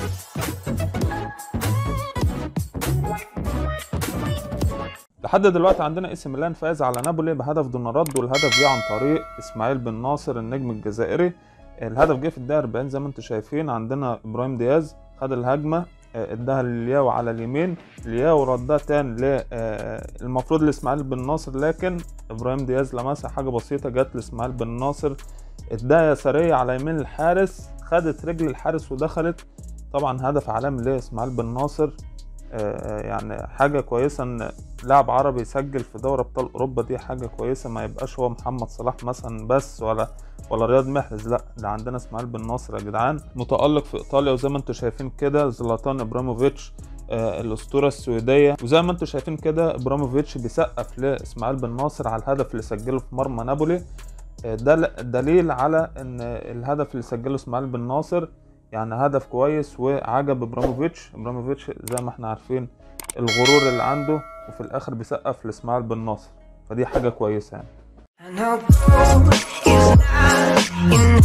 لحد دلوقتي عندنا اي سي ميلان فاز على نابولي بهدف دون رد والهدف جه عن طريق اسماعيل بن ناصر النجم الجزائري الهدف جه في الدقيقه 40 زي ما انتم شايفين عندنا ابراهيم دياز خد الهجمه آه، اداها للياو على اليمين الياو ردها تاني ل آه، المفروض لاسماعيل بن ناصر لكن ابراهيم دياز لمسها حاجه بسيطه جت لاسماعيل بن ناصر اداها يساريه على يمين الحارس خدت رجل الحارس ودخلت طبعا هدف عالمي لاسماعيل بن ناصر آه، يعني حاجه كويسه ان لاعب عربي يسجل في دوري ابطال اوروبا دي حاجه كويسه ما يبقاش هو محمد صلاح مثلا بس ولا ولا رياض محرز لا ده عندنا اسماعيل بن ناصر يا جدعان متالق في ايطاليا وزي ما انتم شايفين كده زلاتان ابراموفيتش آه الاسطوره السويديه وزي ما انتم شايفين كده ابراموفيتش بيسقف لاسماعيل بن ناصر على الهدف اللي سجله في مرمى نابولي آه ده ل- دليل على ان الهدف اللي سجله اسماعيل بن ناصر يعني هدف كويس وعجب ابراموفيتش ابراموفيتش زي ما احنا عارفين الغرور اللي عنده وفي الاخر بيسقف لاسماعيل بن ناصر فدي حاجه كويسه يعني I know gold is not enough.